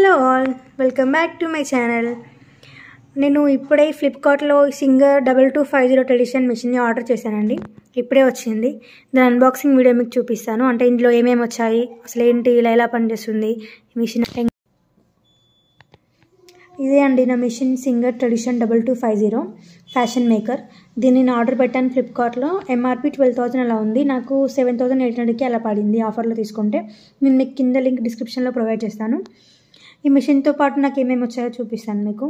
Hello all welcome back to my channel నేను ఇప్పుడే ఫ్లిప్కార్ట్లో Singer double two five zero tradition మిషన్ని order చేశానండి ఇప్పుడే వచ్చింది దాని అన్బాక్సింగ్ వీడియో మీకు చూపిస్తాను అంటే ఇందులో ఏమేమి వచ్చాయి అసలు ఏంటి ఇలా ఎలా పనిచేస్తుంది ఈ మిషన్ ఇదే అండి నా machine Singer tradition double two five zero fashion maker దీన్ని నేను ఆర్డర్ పెట్టాను ఫ్లిప్కార్ట్లో ఎంఆర్పి ట్వెల్వ్ థౌసండ్ అలా ఉంది నాకు సెవెన్ థౌసండ్ ఎయిట్ హండ్రెడ్కి అలా పడింది ఆఫర్లో తీసుకుంటే నేను మీకు కింద లింక్ డిస్క్రిప్షన్లో ప్రొవైడ్ చేస్తాను ఈ మిషన్తో పాటు నాకు ఏమేమి వచ్చాయో చూపిస్తాను మీకు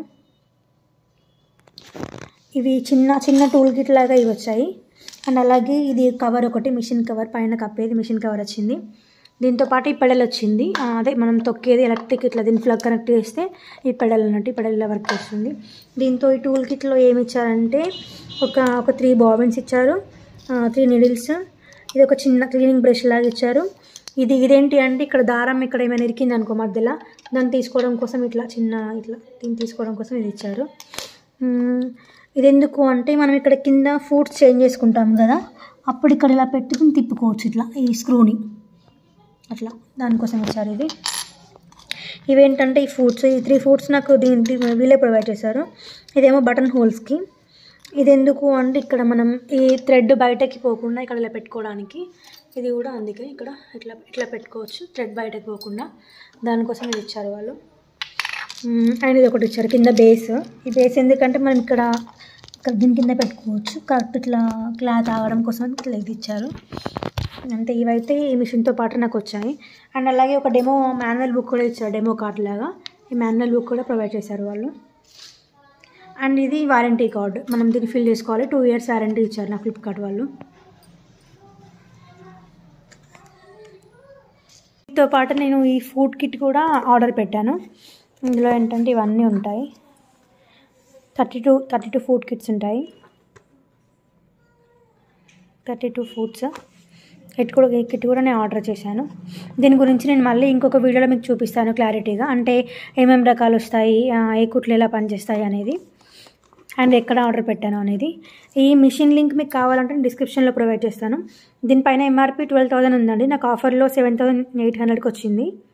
ఇవి చిన్న చిన్న టూల్ కిట్ లాగా ఇవి వచ్చాయి అండ్ అలాగే ఇది కవర్ ఒకటి మిషన్ కవర్ పైన కప్పేది మిషన్ కవర్ వచ్చింది దీంతో పాటు ఈ పెడల్ వచ్చింది ఆ, అదే మనం తొక్కేది ఎలక్ట్రిక్ ఇట్లా దీన్ని ప్లగ్ కనెక్ట్ చేస్తే ఈ పెడల్ అన్నట్టు ఈ పెడల్ ఇలా వర్క్ చేస్తుంది దీంతో ఈ టూల్ కిట్లో ఏమి ఇచ్చారంటే ఒక ఒక త్రీ బాబిన్స్ ఇచ్చారు త్రీ నీడిల్స్ ఇది ఒక చిన్న క్లీనింగ్ బ్రష్ లాగా ఇచ్చారు ఇది ఇదేంటి అంటే ఇక్కడ దారం ఇక్కడ ఏమైనా ఇరికింది అనుకో మధ్యలో దాన్ని తీసుకోవడం కోసం ఇట్లా చిన్న ఇట్లా దీన్ని తీసుకోవడం కోసం ఇది ఇచ్చారు మ్మ్. ఇది ఎందుకు అంటే మనం ఇక్కడ కింద ఫుడ్స్ చేంజ్ చేసుకుంటాం కదా అప్పుడు ఇక్కడ ఇలా పెట్టి దీన్ని తిప్పుకోవచ్చు ఇట్లా ఈ స్క్రూని అట్లా దానికోసం ఇచ్చారు ఇది ఇవేంటంటే ఈ ఫుడ్స్ ఈ త్రీ ఫుడ్స్ నాకు దీని వీళ్ళే ప్రొవైడ్ చేశారు ఇదేమో బటన్ హోల్స్కి ఇది ఎందుకు అంటే ఇక్కడ మనం ఈ థ్రెడ్ బయటకి పోకుండా ఇక్కడ ఇలా పెట్టుకోవడానికి ఇది కూడా అందుకే ఇక్కడ ఇట్లా ఇట్లా పెట్టుకోవచ్చు థ్రెడ్ బయటకి పోకుండా దానికోసం ఇది ఇచ్చారు వాళ్ళు మ్మ్. అండ్ ఇది ఒకటి ఇచ్చారు కింద బేస్ ఈ బేస్ ఎందుకంటే మనం ఇక్కడ ఇక్కడ దీని కింద పెట్టుకోవచ్చు కరెక్ట్ ఇట్లా క్లాత్ ఆగడం కోసం ఇట్లా ఇది ఇచ్చారు అంతే ఇవైతే ఈ మిషన్తో పాటు నాకు వచ్చాయి అండ్ అలాగే ఒక డెమో మాన్యువల్ బుక్ కూడా ఇచ్చారు డెమో కార్డ్ లాగా ఈ మాన్యువల్ బుక్ కూడా ప్రొవైడ్ చేశారు వాళ్ళు అండ్ ఇది వారంటీ కార్డు మనం దీన్ని ఫిల్ చేసుకోవాలి టూ ఇయర్స్ వారంటీ ఇచ్చారు నా ఫ్లిప్కార్ట్ వాళ్ళు దీంతో పాటు నేను ఈ ఫుడ్ కిట్ కూడా ఆర్డర్ పెట్టాను ఇందులో ఏంటంటే ఇవన్నీ ఉంటాయి thirty two thirty two food kits ఉంటాయి థర్టీ టూ ఫుడ్స్ కిట్ కూడా ఈ కిట్ కూడా నేను ఆర్డర్ చేశాను దీని గురించి నేను మళ్ళీ ఇంకొక వీడియోలో మీకు చూపిస్తాను క్లారిటీగా అంటే ఏమేమి రకాలు వస్తాయి ఆ, ఏ కుట్లు ఎలా పనిచేస్తాయి అనేది అండ్ ఎక్కడ ఆర్డర్ పెట్టాను అనేది ఈ మిషన్ లింక్ మీకు కావాలంటే నేను డిస్క్రిప్షన్లో ప్రొవైడ్ చేస్తాను దీనిపైన ఎంఆర్పి ట్వెల్వ్ థౌసండ్ ఉందండి నాకు ఆఫర్లో సెవెన్ థౌసండ్ ఎయిట్ హండ్రెడ్కి వచ్చింది